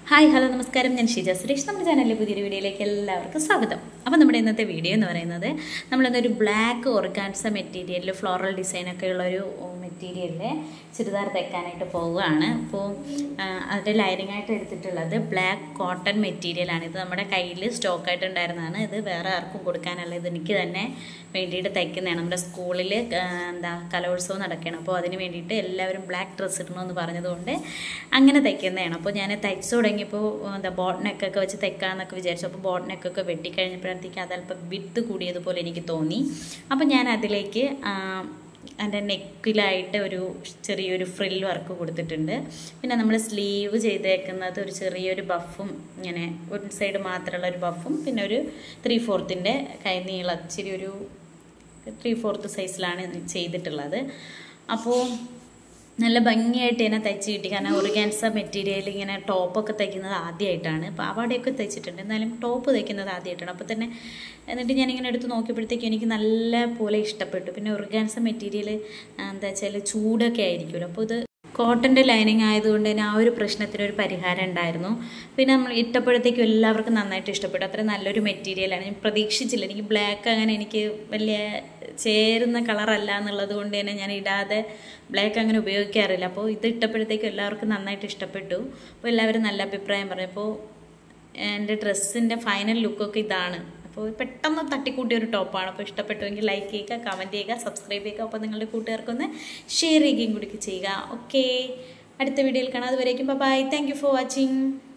hi hello നമസ്കാരം ഞാൻ ഷീജ സുരേഷ് നമ്മുടെ ചാനലിലെ പുതിയൊരു വീഡിയോയിലേക്ക് എല്ലാവർക്കും സ്വാഗതം അപ്പോൾ നമ്മുടെ ഇന്നത്തെ വീഡിയോ എന്ന് പറയുന്നത് നമ്മളിന്നൊരു ബ്ലാക്ക് ഓർഗാൻസ മെറ്റീരിയലിൽ ഫ്ലോറൽ ഡിസൈനൊക്കെ ഉള്ളൊരു മെറ്റീരിയലിൽ ചുരിദാർ തയ്ക്കാനായിട്ട് പോവുകയാണ് അപ്പോൾ അതിൻ്റെ ലൈനിങ് ആയിട്ട് എടുത്തിട്ടുള്ളത് ബ്ലാക്ക് കോട്ടൺ മെറ്റീരിയലാണ് ഇത് നമ്മുടെ കയ്യിൽ സ്റ്റോക്കായിട്ട് ഉണ്ടായിരുന്നതാണ് ഇത് വേറെ ആർക്കും കൊടുക്കാനല്ല ഇത് എനിക്ക് തന്നെ വേണ്ടിയിട്ട് തയ്ക്കുന്നതാണ് നമ്മുടെ സ്കൂളിൽ എന്താ കലോത്സവം നടക്കുകയാണ് അപ്പോൾ അതിന് വേണ്ടിയിട്ട് എല്ലാവരും ബ്ലാക്ക് ഡ്രസ്സ് ഇടണമെന്ന് പറഞ്ഞതുകൊണ്ട് അങ്ങനെ തയ്ക്കുന്നതാണ് അപ്പോൾ ഞാൻ തയ്ച്ചു തുടങ്ങിയപ്പോൾ എന്താ ബോട്ട് നെക്കൊക്കെ വെച്ച് തയ്ക്കാമെന്നൊക്കെ വിചാരിച്ചു അപ്പോൾ ബോട്ട് നെക്കൊക്കെ വെട്ടിക്കഴിഞ്ഞപ്പോഴത്തേക്ക് അതല്പം വിത്ത് കൂടിയതുപോലെ എനിക്ക് തോന്നി അപ്പോൾ ഞാൻ അതിലേക്ക് എൻ്റെ നെക്കിലായിട്ട് ഒരു ചെറിയൊരു ഫ്രിൽ വർക്ക് കൊടുത്തിട്ടുണ്ട് പിന്നെ നമ്മൾ സ്ലീവ് ചെയ്തേക്കുന്നത് ഒരു ചെറിയൊരു ബഫും ഇങ്ങനെ ഒരു സൈഡ് മാത്രമുള്ള ഒരു ബഫും പിന്നെ ഒരു ത്രീ ഫോർത്തിൻ്റെ കൈ നീള ഇച്ചിരി ഒരു ത്രീ ഫോർത്ത് സൈസിലാണ് ചെയ്തിട്ടുള്ളത് അപ്പോൾ നല്ല ഭംഗിയായിട്ട് തന്നെ തയ്ച്ച് കിട്ടി കാരണം ഒറിഗാൻസ മെറ്റീരിയൽ ഇങ്ങനെ ടോപ്പൊക്കെ തയ്ക്കുന്നത് ആദ്യമായിട്ടാണ് പാവാടയൊക്കെ തയ്ച്ചിട്ടുണ്ട് എന്നാലും ടോപ്പ് തയ്ക്കുന്നത് ആദ്യമായിട്ടാണ് അപ്പോൾ തന്നെ എന്നിട്ട് ഞാനിങ്ങനെ എടുത്ത് നോക്കിയപ്പോഴത്തേക്കും എനിക്ക് നല്ല പോലെ ഇഷ്ടപ്പെട്ടു പിന്നെ ഒറിഗാൻസ മെറ്റീരിയൽ എന്താ വെച്ചാൽ ചൂടൊക്കെ ആയിരിക്കുമല്ലോ അപ്പോൾ ഇത് കോട്ടൻ്റെ ലൈനിങ് ആയതുകൊണ്ട് തന്നെ ആ ഒരു പ്രശ്നത്തിന് ഒരു പരിഹാരം ഉണ്ടായിരുന്നു പിന്നെ നമ്മൾ ഇട്ടപ്പോഴത്തേക്കും എല്ലാവർക്കും നന്നായിട്ട് ഇഷ്ടപ്പെട്ടു അത്ര നല്ലൊരു മെറ്റീരിയലാണ് ഞാൻ പ്രതീക്ഷിച്ചില്ല എനിക്ക് ബ്ലാക്ക് അങ്ങനെ എനിക്ക് വലിയ ചേരുന്ന കളറല്ല എന്നുള്ളത് കൊണ്ട് തന്നെ ഞാൻ ഇടാതെ ബ്ലാക്ക് അങ്ങനെ ഉപയോഗിക്കാറില്ല അപ്പോൾ ഇത് ഇട്ടപ്പോഴത്തേക്കും എല്ലാവർക്കും നന്നായിട്ട് ഇഷ്ടപ്പെട്ടു അപ്പോൾ എല്ലാവരും നല്ല അഭിപ്രായം പറഞ്ഞു അപ്പോൾ എൻ്റെ ഡ്രസ്സിൻ്റെ ഫൈനൽ ലുക്കൊക്കെ ഇതാണ് അപ്പോൾ പെട്ടെന്ന് തട്ടിക്കൂട്ടിയ ഒരു ടോപ്പാണ് അപ്പോൾ ഇഷ്ടപ്പെട്ടുവെങ്കിൽ ലൈക്ക് ചെയ്യുക കമൻറ്റ് ചെയ്യുക സബ്സ്ക്രൈബ് ചെയ്യുക അപ്പോൾ നിങ്ങളുടെ കൂട്ടുകാർക്കൊന്ന് ഷെയർ ചെയ്യുകയും കൂടി ചെയ്യുക ഓക്കെ അടുത്ത വീഡിയോയിൽ കാണാം അതുവരേക്കും bye thank you for watching